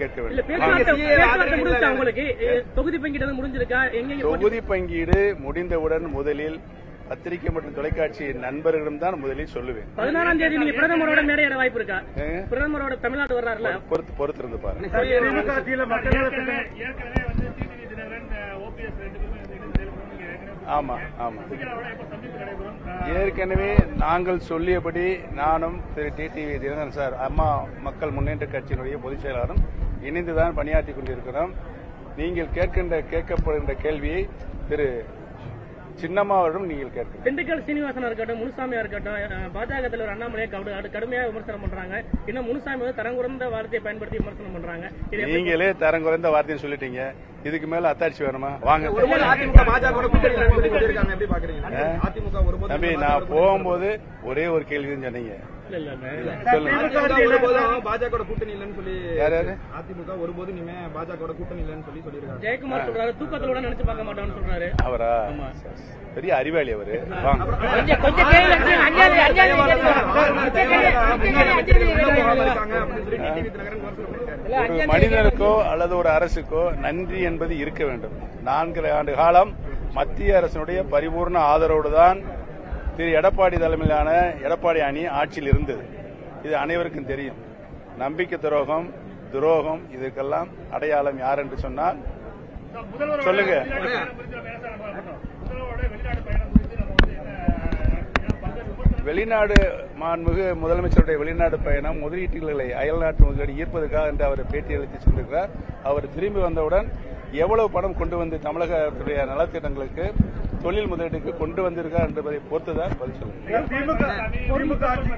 கேட்க இல்ல வேண்டும் வாங்க. பேச்சுவார்த்தை பேச்சுவார்த்தை முடிஞ்சா உங்களுக்கு எ, தொகுதி பங்கிட்டது முடிஞ்சிருக்கா எங்க தொகுதி பங்கீடு முடிந்தவுடன் முதலில் பத்திரிகை மற்றும் தொலைக்காட்சி நண்பர்களிடம் தான் முதலில் சொல்லுவேன் பதினாறாம் தேதி நீங்க பிரதமரோட மேடையிட வாய்ப்பு இருக்கா ஏங்க? பிரதமரோட தமிழ்நாடு வர்றாருல பொறுத்து பொறுத்து இருந்து பாருங்க திமுக ஆட்சியில மக்கள் நல திட்டங்கள் ஏற்கனவே வந்து டிடிவி தினகரன் ஓபிஎஸ் ரெண்டு பேரும் வந்து இணைந்து செயல்படும் நீங்க ஏற்கனவே ஆமா ஆமா விழாவோட எப்ப சந்திப்பு நடைபெறும் ஏற்கனவே நாங்கள் சொல்லியபடி நானும் திரு டிடிவி தினகரன் சார் அம்மா மக்கள் முன்னேற்ற கட்சியினுடைய பொதுச் செயலாளரும் இணைந்துதான் பணியாற்றிக் கொண்டிருக்கிறோம் நீங்கள் கேட்கின்ற கேட்கப்படுகின்ற கேள்வியை திரு சின்னம்மாவிடம் நீங்கள் கேட்கணும் திண்டுக்கல் சீனிவாசனா இருக்கட்டும் முனுசாமியா இருக்கட்டும் அஹ், பாஜக தலைவர் அண்ணாமலையை கடு- கடு- கடுமையா விமர்சனம் பண்றாங்க இன்னும் முனுசாமி வந்து தரம் குறைந்த வார்த்தையை பயன்படுத்தி விமர்சனம் பண்றாங்க இது எப்படி- நீங்களே தரம் குறைந்த வார்த்தைன்னு சொல்லிட்டீங்க இதுக்கு மேல அத்தாட்சி வேணுமா வாங்க ஒருபோது அதிமுக பாஜக கூட்டணி இல்லைன்னு சொல்லி சொல்லியிருக்காங்க எப்படி பாக்குறீங்க அதிமுக ஒருபோது தம்பி நான் போகும்போது ஒரே ஒரு கேள்வி தான் சொன்னீங்க இல்ல இல்ல இல்ல. சொல்லுங்க அதிமுக ஒருபோதும் பாஜக கூட்டணி இல்லைன்னு சொல்லி யார் யாரு? அதிமுக ஒருபோது இனிமே பாஜக கூட்டணி இல்லைன்னு சொல்லி சொல்லியிருக்காங்க ஜெயக்குமார் சொல்றாரு தூக்கத்துல கூட நினைச்சு பார்க்க மாட்டோம்னு சொல்றாரு அவரா பெரிய அறிவாளி அவரு வாங்க இருக்காங்க அப்படின்னு சொல்லி டிடிவி தினகரன் விமர்சனம் பண்ணிருக்காரு ஒரு மனிதனுக்கோ அல்லது ஒரு அரசுக்கோ நன்றி என்பது இருக்க வேண்டும் நான்கு ஆண்டு காலம் மத்திய அரசினுடைய பரிபூர்ண ஆதரவோடு தான் திரு எடப்பாடி தலைமையிலான எடப்பாடி அணி ஆட்சியில் இருந்தது இது அனைவருக்கும் தெரியும் நம்பிக்கை துரோகம் துரோகம் இதுக்கெல்லாம் அடையாளம் யார் என்று சொன்னால் முதல்வரோட சொல்லுங்க வெளிநாடு பயணம் குறித்து நம்ம என்ன சார் நம்ம பண்ணோம்? முதல்வரோட வெளிநாடு பயணம் குறித்து நம்ம வந்து என்ன என்ன பல்வேறு விமர்சனம் வெளிநாடு மாண்புமிகு முதலமைச்சருடைய வெளிநாடு பயணம் முதலீட்டுகளை அயல்நாட்டு முதலீடு ஈர்ப்பதற்காக என்று அவர் பேட்டி அளித்து சென்றிருக்கிறார் அவர் திரும்பி வந்தவுடன் எவ்வளவு பணம் கொண்டு வந்து தமிழகத்துடைய நலத்திட்டங்களுக்கு தொழில் முதலீட்டுக்கு கொண்டு வந்திருக்கார் என்பதை பொறுத்துதான் பதில் சொல்லுங்க திமுக திமுக ஆட்சி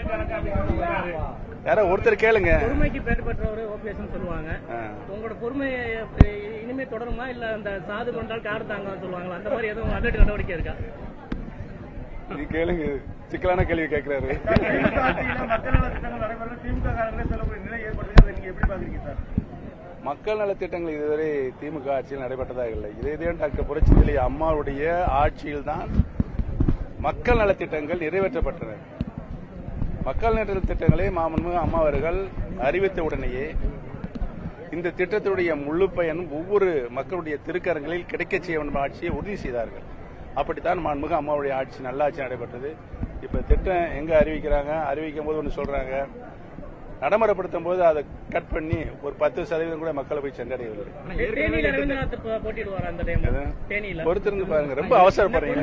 யாரோ ஒருத்தர் கேளுங்க பொறுமைக்கு பேர் பெற்றவர் ஓபிஎஸ் சொல்லுவாங்க ஆ. உங்களோட பொறுமை இனிமே தொடருமா இல்ல அந்த சாது கொண்டால் கார் தாங்க சொல்லுவாங்களா அந்த மாதிரி எதுவும் அதிரடி நடவடிக்கை இருக்கா இது கேளுங்க சிக்கலான கேள்வி கேட்கிறாரு திமுக ஆட்சியில மக்கள் நல திட்டங்கள் நடைபெறும் திமுக காரங்களே சொல்லக்கூடிய நிலை ஏற்படுது அதை நீங்க எப்படி பாக்குறீங்க சார் மக்கள் நலத்திட்டங்கள் இதுவரை திமுக ஆட்சியில் நடைபெற்றதாக இல்லை இதே தான் டாக்டர் புரட்சித்தலை அம்மாவுடைய ஆட்சியில் தான் மக்கள் நலத்திட்டங்கள் நிறைவேற்றப்பட்டன மக்கள் நலத்திட்டங்களை மாமன்மிகு அம்மா அவர்கள் அறிவித்த உடனேயே இந்த திட்டத்தினுடைய முழு பயனும் ஒவ்வொரு மக்களுடைய திருக்கரங்களில் கிடைக்கச் செய்ய வேண்டும் ஆட்சியை உறுதி செய்தார்கள் அப்படித்தான் மாண்புமிகு அம்மாவுடைய ஆட்சி நல்லாட்சி நடைபெற்றது இப்ப திட்டம் எங்க அறிவிக்கிறாங்க அறிவிக்கும் போது ஒன்று சொல்றாங்க நடைமுறைப்படுத்தும் போது அதை கட் பண்ணி ஒரு பத்து சதவீதம் கூட மக்களை போய் சென்றடையவில்லை தேனியில ரவீந்திரநாத் போ- போட்டியிடுவார் அந்த டைம் எது? தேனியில பொறுத்திருந்து பாருங்க ரொம்ப அவசரப்படுறீங்க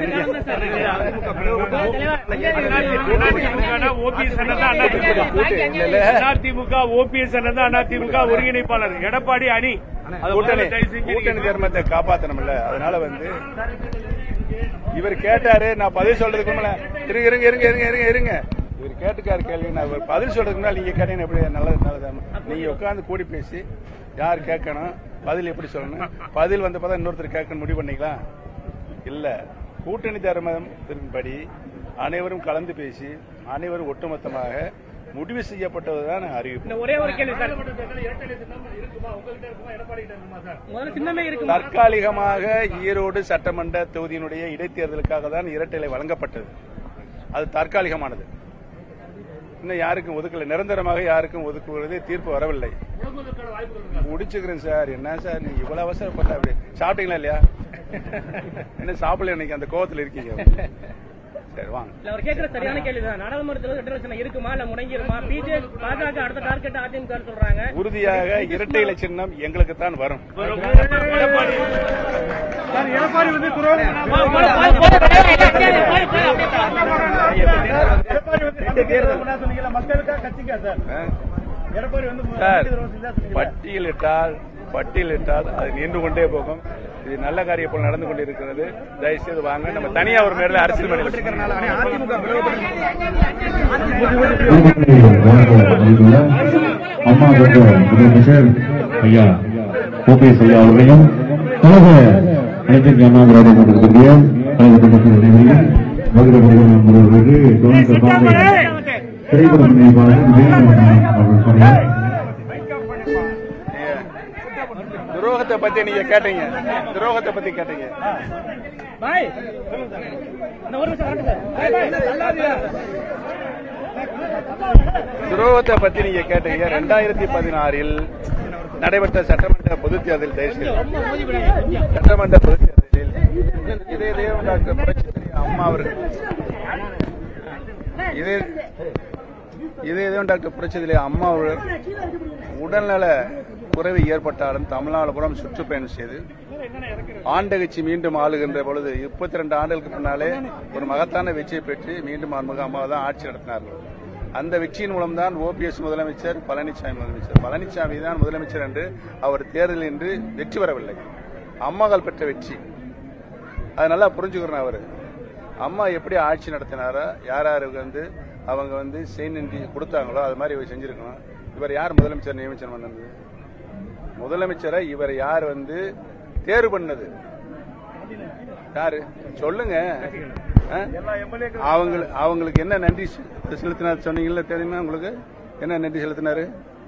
ஓபிஎஸ் அதிமுக ஓபிஎஸ் அதிமுக ஒருங்கிணைப்பாளர் எடப்பாடி அணி கூட்டணி கூட்டணி தர்மத்தை காப்பாத்தணும்ல அதனால வந்து இவர் கேட்டாரு நான் பதில் சொல்றதுக்கு முன்னால இருங்க இருங்க இருங்க இருங்க இருங்க இருங்க இவர் கேட்டுக்காரு கேள்வி நான் இவர் பதில் சொல்றதுக்கு முன்னால நீங்க கேட்டீங்க எப்படி நல்லது நல்லது நீங்க உட்கார்ந்து கூடி பேசி யார் கேட்கணும் பதில் எப்படி சொல்லணும் பதில் வந்த பார்த்தா இன்னொருத்தர் கேட்கணும் முடிவு பண்ணீங்களா இல்ல கூட்டணி தர்மத்தின்படி அனைவரும் கலந்து பேசி அனைவரும் ஒட்டுமொத்தமாக முடிவு செய்யப்பட்டதுதான் அறிவிப்பு இந்த ஒரே ஒரு கேள்வி சார் இரட்டை சின்னம் இருக்குமா உங்ககிட்ட இருக்குமா எடப்பாடி கிட்ட இருக்குமா சார் முதல்ல சின்னமே இருக்குமா தற்காலிகமாக ஈரோடு சட்டமன்ற தொகுதியினுடைய இடைத்தேர்தலுக்காக தான் இரட்டை வழங்கப்பட்டது அது தற்காலிகமானது இன்னும் யாருக்கும் ஒதுக்கல நிரந்தரமாக யாருக்கும் ஒதுக்குவது தீர்ப்பு வரவில்லை முடிச்சுக்கிறேன் சார் என்ன சார் நீங்க இவ்வளவு அவசரப்பட்ட அப்படி சாப்பிட்டீங்களா இல்லையா என்ன சாப்பிடல இன்னைக்கு அந்த கோவத்துல இருக்கீங்க சரி வாங்க இல்ல அவர் கேட்கிற சரியான கேள்விதான் நாடாளுமன்றத்தில் இரட்டை சின்னம் இருக்குமா இல்ல முடங்கிருமா பிஜேபி பாஜக அடுத்த டார்கெட் அதிமுக சொல்றாங்க உறுதியாக இரட்டை இலை சின்னம் எங்களுக்கு தான் வரும் சார் எடப்பாடி வந்து துரோகம் எடப்பாடி வந்து நம்பிக்கை துரோகம் பண்ணா சொன்னீங்கல்ல மக்களுக்கா கட்சிக்கா சார் ஆ? எடப்பாடி வந்து சார் நம்பிக்கை துரோகம் செஞ்சா சொன்னீங்கல்ல பட்டியலிட்டால் பட்டியலிட்டால் அது நின்று கொண்டே போகும் இது நல்ல காரியம் போல் நடந்து கொண்டிருக்கிறது தயவுசெய்து வாங்க நம்ம தனியா ஒரு மேல அரசியல் பண்ணி அதிமுக பிளவுபட்டு அம்மா பெற்ற முதலமைச்சர் ஐயா ஓபிஎஸ் ஐயா அவர்களையும் கழக அனைத்து இந்திய அண்ணா திராவிட கழகத்தினுடைய கழக குடும்பத்தின் அனைவரையும் மதுரை முருகன் அவர்களுக்கு தொடர்ந்து சார்ந்த திரைப்பட நினைவாளர் விஜயகுமார் அவர்கள் சொன்னார் துரோகத்தை பத்தி நீங்க கேட்டீங்க துரோகத்தை பத்தி கேட்டீங்க பாய் இந்த ஒரு நிமிஷம் வரட்டும் சார். பாய், பாய். துரோகத்தை பத்தி நீங்க கேட்டீங்க ரெண்டாயிரத்தி பதினாறில் நடைபெற்ற சட்டமன்ற பொதுத் தேர்தல் தேர்தல் சட்டமன்ற பொதுத் தேர்தலில் இதே தெய்வம் டாக்டர் புரட்சித் தலைவி அம்மா அவர்கள் இதே இதே தெய்வம் டாக்டர் புரட்சித் தலைவி அம்மா அவர்கள் உடல்நல குறைவு ஏற்பட்டாலும் தமிழ்நாடு புறம் சுற்றுப்பயணம் செய்து ஆண்டகட்சி மீண்டும் ஆளுகின்ற பொழுது முப்பத்தி ரெண்டு ஆண்டுகளுக்கு முன்னாலே ஒரு மகத்தான வெற்றியை பெற்று மீண்டும் அன்முக அம்மா தான் ஆட்சி நடத்தினார்கள் அந்த வெற்றியின் மூலம்தான் ஓபிஎஸ் முதலமைச்சர் பழனிசாமி முதலமைச்சர் பழனிசாமி தான் முதலமைச்சர் என்று அவர் தேர்தலில் இன்று வெற்றி பெறவில்லை அம்மாக்கள் பெற்ற வெற்றி அது நல்லா புரிஞ்சுக்கிறேன் அவரு அம்மா எப்படி ஆட்சி நடத்தினாரோ யார் யாருக்கு வந்து அவங்க வந்து செய்தி கொடுத்தாங்களோ அது மாதிரி இவர் செஞ்சிருக்கணும் இவர் யார் முதலமைச்சர் நியமிச்சம் பண்ணது முதலமைச்சரை இவர் யார் வந்து தேர்வு பண்ணது யாரு சொல்லுங்க ஆ? அவங்க அவங்களுக்கு என்ன நன்றி செ- செலுத்தினார் சொன்னீங்கல்ல தெரியுமா உங்களுக்கு என்ன நன்றி செலுத்தினாரு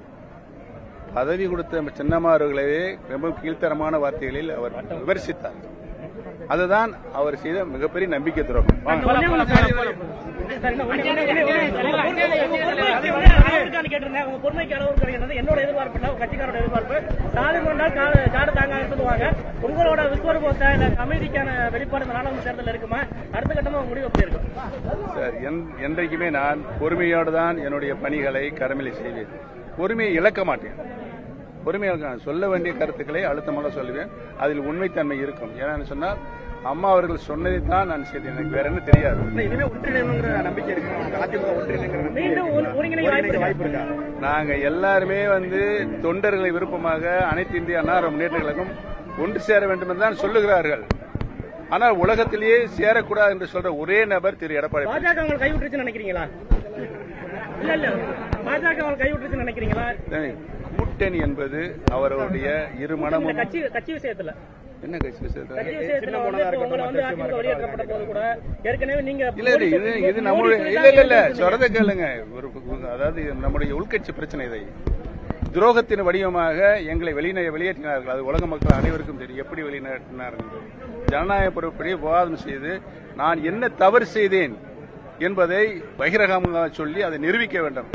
பதவி கொடுத்த சின்னம்மா அவர்களே ரொம்ப கீழ்த்தரமான வார்த்தைகளில் அவர் விமர்சித்தார் அதுதான் அவர் செய்த மிகப்பெரிய நம்பிக்கை துரோகம் வாங்க. ஒண்ணே ஒண்ணு சார். சார், இன்னும் ஒண்ணே ஒண்ணே ஒண்ணே ஒண்ணே சார். உங்க பொறுமைக்கு வந்து அளவுக்கான கேட்டிருந்தேன். உங்க பொறுமைக்கு அளவுக்கு கிடைக்கிறது என்னோட எதிர்பார்ப்பு இல்ல, உங்க கட்சிக்காரோட எதிர்பார்ப்பு. சாதி கொண்டால் காடு காடு தாங்காதுன்னு சொல்லுவாங்க. உங்களோட விஸ்வரூபத்தை இல்ல அமைதிக்கான வெளிப்பாடு இந்த நாடாளுமன்ற தேர்தல் இருக்குமா அடுத்த கட்டமா உங்க முடிவு எப்படி இருக்கும் சார் என்- என்றைக்குமே நான் பொறுமையோடு தான் என்னுடைய பணிகளை கடமையை செய்வேன் பொறுமையை இழக்க மாட்டேன் பொறுமையை இழக்க சொல்ல வேண்டிய கருத்துக்களை அழுத்தமாக சொல்லுவேன் அதில் உண்மைத்தன்மை இருக்கும் ஏன்னு சொன்னால் அம்மா அவர்கள் சொன்னதை தான் நான் செய்தேன் எனக்கு வேற என்ன தெரியாது இனிமே ஒன்றிணைங்கிற நம்பிக்கை இருக்கு அதிமுக ஒன்றிணைங்கிற நம்பிக்கை மீண்டும் ஒரு- ஒருங்கிணைக்க வாய்ப்பு வாய்ப்பு இருக்கா? இருக்கா நாங்க எல்லாருமே வந்து தொண்டர்களை விருப்பமாக அனைத்து இந்திய அன்னார முன்னேற்ற கழகம் ஒன்று சேர வேண்டும் என்று தான் சொல்லுகிறார்கள் ஆனால் உலகத்திலேயே சேரக்கூடாது என்று சொல்ற ஒரே நபர் திரு எடப்பாடி பழனிசாமி. பாஜக உங்களை கைவிட்டுருச்சுன்னு நினைக்கிறீங்களா இல்ல இல்ல பாஜக உங்களை கைவிட்டுருச்சுன்னு நினைக்கிறீங்களா கூட்டணி என்பது அவருடைய இரு இந்த மனமும் கட்சி கட்சி விஷயத்துல என்ன கட்சி விஷயத்துல? கட்சி விஷயத்துல வந்து இப்ப உங்களை வந்து அதிமுக வெளியேற்றப்பட்ட போது கூட ஏற்கனவே நீங்க இல்ல இல்ல இது இது நம்முடைய இல்ல இல்ல இல்ல சொல்றத கேளுங்க ஒரு அதாவது இது நம்முடைய உள்கட்சி பிரச்சனை இதை துரோகத்தின் வடிவமாக எங்களை வெளியின வெளியேற்றினார்கள் அது உலக மக்கள் அனைவருக்கும் தெரியும் எப்படி வெளியேற்றினார்கள் என்று. ஜனநாயக பொறுப்படி விவாதம் செய்து நான் என்ன தவறு செய்தேன் என்பதை பகிரகமாக சொல்லி அதை நிரூபிக்க வேண்டும்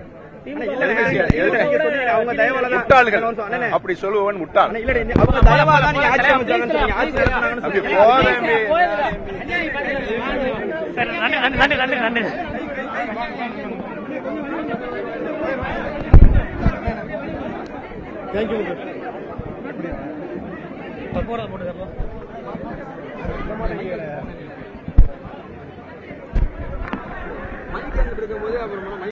அவங்க தயவால தான் முட்டாள்கள் அண்ணே, அப்படி சொல்லுவவன் முட்டாள் அண்ணே, இல்ல, இல்ல, அவங்க தயவால தான் நீங்க ஆட்சி அமைச்சாங்கன்னு சொன்னீங்க. ஆட்சி நடத்தினாங்கன்னு அப்படி சொன்னீங்க. போகவே நன்றி நன்றி நன்றி நன்றி போறது போட்டு மைக் அங்கிட்டு இருக்கும்போது அப்புறம்